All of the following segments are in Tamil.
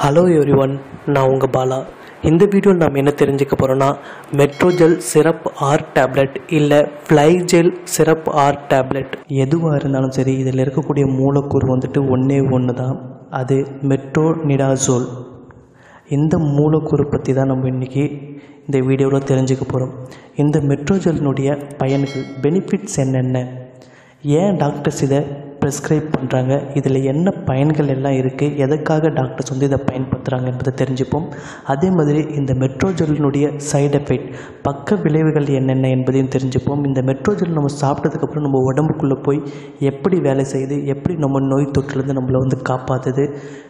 ஹலோ எவ்ரிவன் நான் உங்கள் பாலா இந்த வீடியோவில் நாம் என்ன தெரிஞ்சுக்க போகிறோன்னா மெட்ரோஜெல் சிரப் ஆர் டேப்லெட் இல்லை ஃப்ளைஜெல் சிரப் ஆர் டேப்லெட் எதுவாக இருந்தாலும் சரி இதில் இருக்கக்கூடிய மூலக்கூறு வந்துட்டு ஒன்றே ஒன்று தான் அது மெட்ரோனிடாசோல் இந்த மூலக்கூறு பற்றி தான் நம்ம இன்றைக்கி இந்த வீடியோவில் தெரிஞ்சுக்க போகிறோம் இந்த மெட்ரோஜெல்னுடைய பயன்கள் பெனிஃபிட்ஸ் என்னென்ன ஏன் டாக்டர்ஸ் இதை ப்ரிஸ்கிரைப் பண்ணுறாங்க இதில் என்ன பயன்கள் எல்லாம் இருக்குது எதுக்காக டாக்டர்ஸ் வந்து இதை பயன்படுத்துகிறாங்க என்பதை தெரிஞ்சுப்போம் அதே மாதிரி இந்த மெட்ரோஜெல்லினுடைய சைடு எஃபெக்ட் பக்க விளைவுகள் என்னென்ன என்பதையும் தெரிஞ்சுப்போம் இந்த மெட்ரோஜெல் நம்ம சாப்பிட்டதுக்கப்புறம் நம்ம உடம்புக்குள்ளே போய் எப்படி வேலை செய்யுது எப்படி நம்ம நோய் தொற்றுலேருந்து நம்மளை வந்து காப்பாற்றுது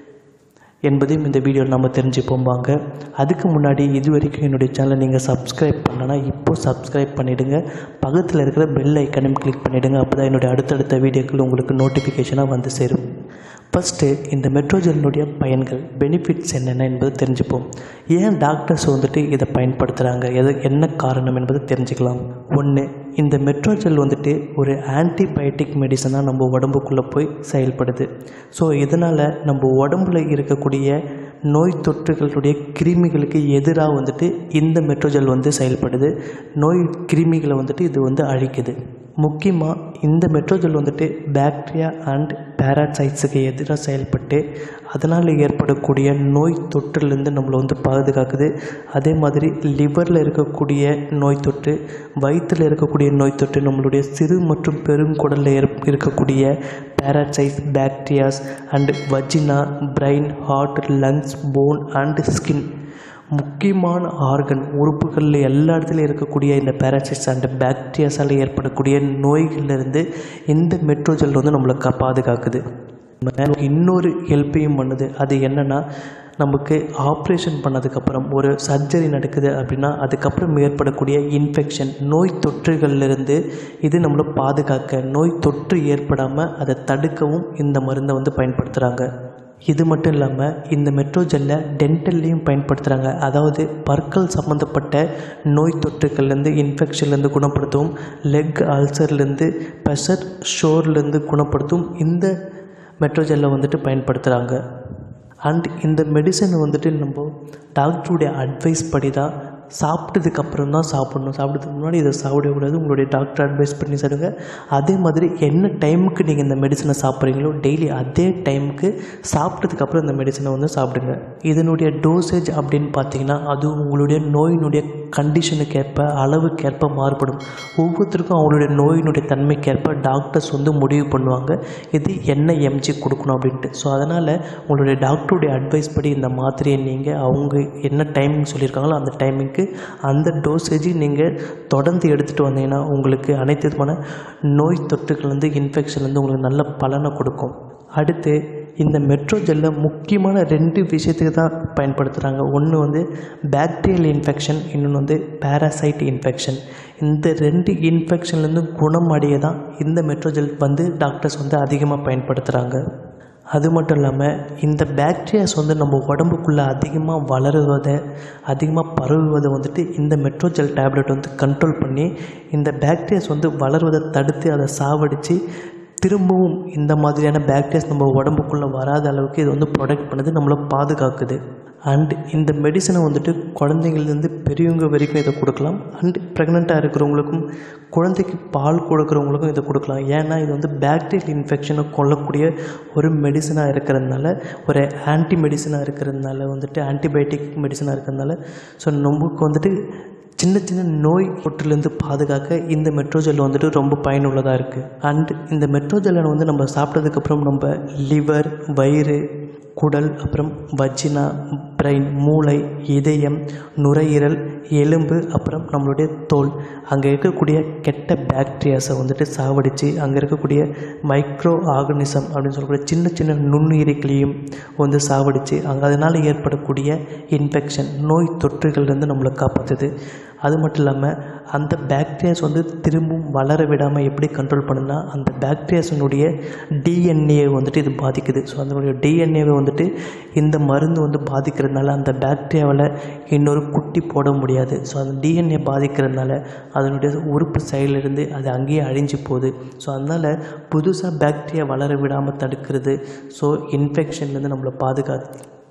என்பதையும் இந்த வீடியோவில் நம்ம தெரிஞ்சுப்போம் வாங்க அதுக்கு முன்னாடி இது வரைக்கும் என்னுடைய சேனலை நீங்கள் சப்ஸ்கிரைப் பண்ணலன்னா இப்போ சப்ஸ்கிரைப் பண்ணிவிடுங்க பக்கத்தில் இருக்கிற பெல் ஐக்கனையும் கிளிக் பண்ணிவிடுங்க அப்போ தான் என்னுடைய அடுத்தடுத்த வீடியோக்கள் உங்களுக்கு நோட்டிஃபிகேஷனாக வந்து சேரும் ஃபஸ்ட்டு இந்த மெட்ரோஜெல்னுடைய பயன்கள் பெனிஃபிட்ஸ் என்னென்ன என்பதை தெரிஞ்சுப்போம் ஏன் டாக்டர்ஸ் வந்துட்டு இதை பயன்படுத்துகிறாங்க எது என்ன காரணம் என்பதை தெரிஞ்சுக்கலாம் ஒன்று இந்த மெட்ரோஜெல் வந்துட்டு ஒரு ஆன்டிபயோட்டிக் மெடிசனாக நம்ம உடம்புக்குள்ளே போய் செயல்படுது ஸோ இதனால் நம்ம உடம்புல இருக்கக்கூடிய நோய் தொற்றுகளுடைய கிருமிகளுக்கு எதிராக வந்துட்டு இந்த மெட்ரோஜெல் வந்து செயல்படுது நோய் கிருமிகளை வந்துட்டு இது வந்து அழிக்குது முக்கியமாக இந்த மெட்ரோஜெல் வந்துட்டு பாக்டீரியா அண்ட் பேராசைட்ஸுக்கு எதிராக செயல்பட்டு அதனால் ஏற்படக்கூடிய நோய் தொற்றுலேருந்து நம்மளை வந்து பாதுகாக்குது அதே மாதிரி லிவரில் இருக்கக்கூடிய நோய் தொற்று வயிற்றில் இருக்கக்கூடிய நோய் தொற்று நம்மளுடைய சிறு மற்றும் பெருங்குடலில் ஏற் இருக்கக்கூடிய parasites bacterias and vagina brain heart lungs bone and skin முக்கியமான ஆர்கன் உறுப்புகளில் எல்லா இடத்துலையும் இருக்கக்கூடிய இந்த பேராசைட்ஸ் அண்ட் பாக்டீரியாஸால் ஏற்படக்கூடிய நோய்களிலிருந்து இந்த மெட்ரோஜெல் வந்து நம்மளை கா பாதுகாக்குது நமக்கு இன்னொரு ஹெல்ப்பையும் பண்ணுது அது என்னென்னா நமக்கு ஆப்ரேஷன் பண்ணதுக்கப்புறம் ஒரு சர்ஜரி நடக்குது அப்படின்னா அதுக்கப்புறம் ஏற்படக்கூடிய இன்ஃபெக்ஷன் நோய் தொற்றுகள்லேருந்து இது நம்மளை பாதுகாக்க நோய் தொற்று ஏற்படாமல் அதை தடுக்கவும் இந்த மருந்தை வந்து பயன்படுத்துகிறாங்க இது மட்டும் இல்லாமல் இந்த மெட்ரோஜெல்லை டென்டல்லையும் பயன்படுத்துகிறாங்க அதாவது பற்கள் சம்மந்தப்பட்ட நோய் தொற்றுகள்லேருந்து இன்ஃபெக்ஷன்லேருந்து குணப்படுத்தவும் லெக் அல்சர்லேருந்து ப்ரெஷர் ஷோர்லேருந்து குணப்படுத்தவும் இந்த மெட்ரோஜெல்லை வந்துட்டு பயன்படுத்துகிறாங்க அண்ட் இந்த மெடிசன் வந்துட்டு நம்ம டாக்டருடைய அட்வைஸ் படி தான் சாப்பிட்டதுக்கு அப்புறம் தான் சாப்பிட்ணும் சாப்பிட்றதுக்கு முன்னாடி இதை சாப்பிடக்கூடாது உங்களுடைய டாக்டர் அட்வைஸ் பண்ணி சொல்லுங்க அதே மாதிரி என்ன டைமுக்கு நீங்கள் இந்த மெடிசனை சாப்பிட்றீங்களோ டெய்லி அதே டைமுக்கு சாப்பிட்டதுக்கு அப்புறம் இந்த மெடிசனை வந்து சாப்பிடுங்க இதனுடைய டோசேஜ் அப்படின்னு பார்த்தீங்கன்னா அது உங்களுடைய நோயினுடைய கண்டிஷனுக்கு ஏற்ப அளவுக்கேற்ப மாறுபடும் ஒவ்வொருத்தருக்கும் அவங்களுடைய நோயினுடைய தன்மைக்கேற்ப டாக்டர்ஸ் வந்து முடிவு பண்ணுவாங்க இது என்ன எம்ஜி கொடுக்கணும் அப்படின்ட்டு ஸோ அதனால் உங்களுடைய டாக்டருடைய அட்வைஸ் படி இந்த மாத்திரையை நீங்கள் அவங்க என்ன டைமிங் சொல்லியிருக்காங்களோ அந்த டைமிங்க்கு அந்த டோசேஜ் நீங்கள் தொடர்ந்து எடுத்துகிட்டு வந்தீங்கன்னா உங்களுக்கு அனைத்து விதமான நோய் தொற்றுகள்லேருந்து இன்ஃபெக்ஷன்லேருந்து உங்களுக்கு நல்ல பலனை கொடுக்கும் அடுத்து இந்த மெட்ரோஜெல்லை முக்கியமான ரெண்டு விஷயத்துக்கு தான் பயன்படுத்துகிறாங்க ஒன்று வந்து பாக்டீரியல் இன்ஃபெக்ஷன் இன்னொன்று வந்து பேராசைட் இன்ஃபெக்ஷன் இந்த ரெண்டு இன்ஃபெக்ஷன்லேருந்து குணமடைய தான் இந்த மெட்ரோஜெல் வந்து டாக்டர்ஸ் வந்து அதிகமாக பயன்படுத்துகிறாங்க அது மட்டும் இல்லாமல் இந்த பாக்டீரியாஸ் வந்து நம்ம உடம்புக்குள்ளே அதிகமாக வளருவதை அதிகமாக பரவுவதை வந்துட்டு இந்த மெட்ரோஜெல் டேப்லெட் வந்து கண்ட்ரோல் பண்ணி இந்த பாக்டீரியாஸ் வந்து வளருவதை தடுத்து அதை சாவடித்து திரும்பவும் இந்த மாதிரியான பாக்டீரியாஸ் நம்ம உடம்புக்குள்ளே வராத அளவுக்கு இது வந்து ப்ரொடெக்ட் பண்ணுது நம்மளை பாதுகாக்குது அண்ட் இந்த மெடிசனை வந்துட்டு குழந்தைங்கள்லேருந்து பெரியவங்க வரைக்கும் இதை கொடுக்கலாம் அண்ட் ப்ரெக்னெண்ட்டாக இருக்கிறவங்களுக்கும் குழந்தைக்கு பால் கொடுக்குறவங்களுக்கும் இதை கொடுக்கலாம் ஏன்னா இது வந்து பாக்டீரியல் இன்ஃபெக்ஷனை கொல்லக்கூடிய ஒரு மெடிசனாக இருக்கிறதுனால ஒரு ஆன்டி மெடிசனாக இருக்கிறதுனால வந்துட்டு ஆன்டிபயோட்டிக் மெடிசனாக இருக்கிறதுனால ஸோ நமக்கு வந்துட்டு சின்ன சின்ன நோய் தொற்றுலேருந்து பாதுகாக்க இந்த மெட்ரோஜெல் வந்துட்டு ரொம்ப பயனுள்ளதாக இருக்குது அண்ட் இந்த மெட்ரோஜெல்லை வந்து நம்ம சாப்பிட்டதுக்கப்புறம் நம்ம லிவர் வயிறு குடல் அப்புறம் வஜினா பிரெயின் மூளை இதயம் நுரையீரல் எலும்பு அப்புறம் நம்மளுடைய தோல் அங்கே இருக்கக்கூடிய கெட்ட பாக்டீரியாஸை வந்துட்டு சாவடித்து அங்கே இருக்கக்கூடிய மைக்ரோ ஆர்கனிசம் அப்படின்னு சொல்லக்கூடிய சின்ன சின்ன நுண்ணுயிரிகளையும் வந்து சாவடித்து அங்கே அதனால் ஏற்படக்கூடிய இன்ஃபெக்ஷன் நோய் தொற்றுகள்லேருந்து நம்மளை காப்பாற்றுது அது மட்டும் இல்லாமல் அந்த பாக்டீரியாஸ் வந்து திரும்பவும் வளர விடாமல் எப்படி கண்ட்ரோல் பண்ணுன்னா அந்த பாக்டீரியாஸினுடைய டிஎன்ஏ வந்துட்டு இது பாதிக்குது ஸோ அதனுடைய டிஎன்ஏவை வந்துட்டு இந்த மருந்து வந்து பாதிக்கிறதுனால அந்த பாக்டீரியாவில் இன்னொரு குட்டி போட முடியாது ஸோ அந்த டிஎன்ஏ பாதிக்கிறதுனால அதனுடைய உறுப்பு செயலிருந்து அது அங்கேயே அழிஞ்சு போகுது ஸோ அதனால் புதுசாக பாக்டீரியா வளர விடாமல் தடுக்கிறது ஸோ இன்ஃபெக்ஷன்லேருந்து நம்மளை பாதுகா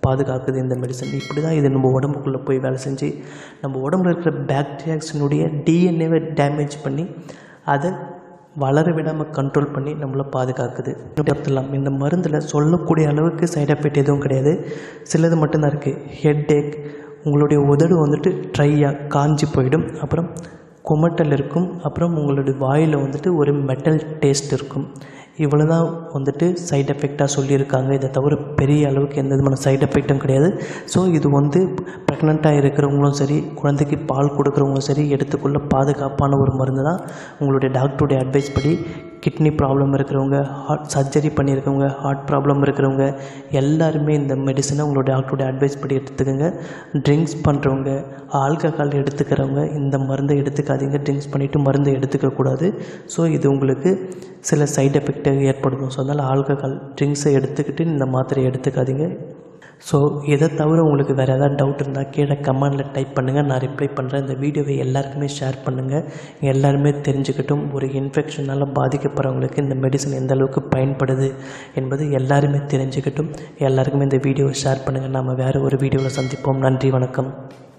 பாதுகாக்குது இந்த மெடிசன் இப்படி தான் இது நம்ம உடம்புக்குள்ளே போய் வேலை செஞ்சு நம்ம உடம்புல இருக்கிற பாக்டீரியாஸினுடைய டிஎன்ஏவை டேமேஜ் பண்ணி அதை வளர விடாமல் கண்ட்ரோல் பண்ணி நம்மளை பாதுகாக்குது பார்த்துலாம் இந்த மருந்தில் சொல்லக்கூடிய அளவுக்கு சைடு எஃபெக்ட் எதுவும் கிடையாது சிலது மட்டும்தான் இருக்குது ஹெட் ஏக் உங்களுடைய உதடு வந்துட்டு ட்ரையாக காஞ்சி போயிடும் அப்புறம் குமட்டல் இருக்கும் அப்புறம் உங்களுடைய வாயில் வந்துட்டு ஒரு மெட்டல் டேஸ்ட் இருக்கும் இவ்வளோ தான் வந்துட்டு சைடு எஃபெக்டாக சொல்லியிருக்காங்க இதை தவிர பெரிய அளவுக்கு எந்த விதமான சைடு எஃபெக்ட்டும் கிடையாது ஸோ இது வந்து ப்ரெக்னெண்ட்டாக இருக்கிறவங்களும் சரி குழந்தைக்கு பால் கொடுக்குறவங்களும் சரி எடுத்துக்கொள்ள பாதுகாப்பான ஒரு மருந்து தான் உங்களுடைய டாக்டருடைய அட்வைஸ் படி கிட்னி ப்ராப்ளம் இருக்கிறவங்க ஹார்ட் சர்ஜரி பண்ணியிருக்கவங்க ஹார்ட் ப்ராப்ளம் இருக்கிறவங்க எல்லாருமே இந்த மெடிசனை உங்களோட டாக்டருடைய அட்வைஸ் படி எடுத்துக்கோங்க ட்ரிங்க்ஸ் பண்ணுறவங்க ஆல்கஹால் எடுத்துக்கிறவங்க இந்த மருந்தை எடுத்துக்காதீங்க ட்ரிங்க்ஸ் பண்ணிவிட்டு மருந்தை எடுத்துக்கக்கூடாது ஸோ இது உங்களுக்கு சில சைடு எஃபெக்டை ஏற்படுத்தும் ஸோ அதனால் ஆல்கஹால் ட்ரிங்க்ஸை எடுத்துக்கிட்டு இந்த மாத்திரையை எடுத்துக்காதீங்க ஸோ இதை தவிர உங்களுக்கு வேறு ஏதாவது டவுட் இருந்தால் கீழே கமெண்டில் டைப் பண்ணுங்கள் நான் ரிப்ளை பண்ணுறேன் இந்த வீடியோவை எல்லாருக்குமே ஷேர் பண்ணுங்கள் எல்லாருமே தெரிஞ்சுக்கட்டும் ஒரு இன்ஃபெக்ஷனால் பாதிக்கப்படுறவங்களுக்கு இந்த மெடிசன் எந்த அளவுக்கு பயன்படுது என்பது எல்லாருமே தெரிஞ்சுக்கட்டும் எல்லாருக்குமே இந்த வீடியோவை ஷேர் பண்ணுங்கள் நாம் வேறு ஒரு வீடியோவில் சந்திப்போம் நன்றி வணக்கம்